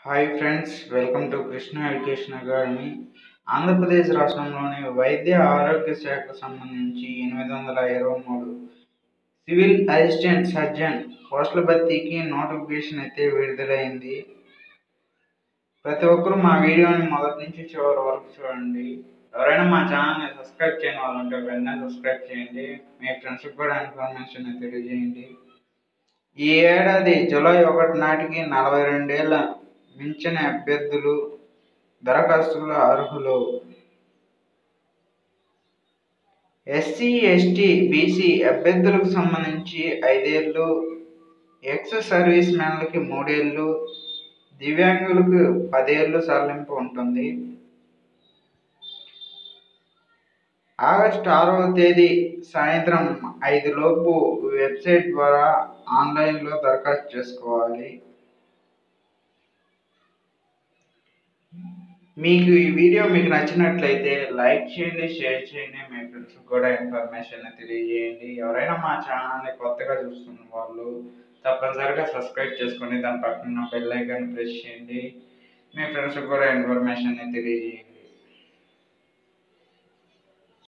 hi friends welcome to Krishna education academy Andhra Pradesh రాష్ట్రంలోని వైద్య ఆరోగ్య శాఖకు సంబంధించి ఎనిమిది వందల ఇరవై మూడు సివిల్ అసిస్టెంట్ సర్జన్ పోస్టుల భర్తీకి నోటిఫికేషన్ అయితే విడుదలైంది ప్రతి ఒక్కరూ మా వీడియోని మొదటి నుంచి చివరి వరకు చూడండి ఎవరైనా మా ఛానల్ని సబ్స్క్రైబ్ చేయని వాళ్ళు ఉంటే వెంటనే సబ్స్క్రైబ్ చేయండి మీ ఫ్రెండ్స్కి కూడా ఇన్ఫర్మేషన్ తెలియజేయండి ఈ ఏడాది జూలై ఒకటి నాటికి నలభై రెండేళ్ల మించిన అభ్యర్థులు దరఖాస్తులు అర్హులు ఎస్సీ ఎస్టీ బీసీ అభ్యర్థులకు సంబంధించి ఐదేళ్ళు ఎక్స్ సర్వీస్ మ్యాన్లకి మూడేళ్ళు దివ్యాంగులకు పదేళ్ళు సడలింపు ఉంటుంది ఆగస్టు ఆరవ తేదీ సాయంత్రం ఐదు లోపు వెబ్సైట్ ద్వారా ఆన్లైన్లో దరఖాస్తు చేసుకోవాలి మీకు ఈ వీడియో మీకు నచ్చినట్లయితే లైక్ చేయండి షేర్ చేయండి మీ ఫ్రెండ్స్ కూడా ఇన్ఫర్మేషన్ తెలియజేయండి ఎవరైనా మా ఛానల్ని కొత్తగా చూస్తున్న వాళ్ళు తప్పనిసరిగా సబ్స్క్రైబ్ చేసుకోండి దాని పక్కన బెల్ ఐకాన్ ప్రెస్ చేయండి మీ ఫ్రెండ్స్ కూడా ఇన్ఫర్మేషన్ తెలియజేయండి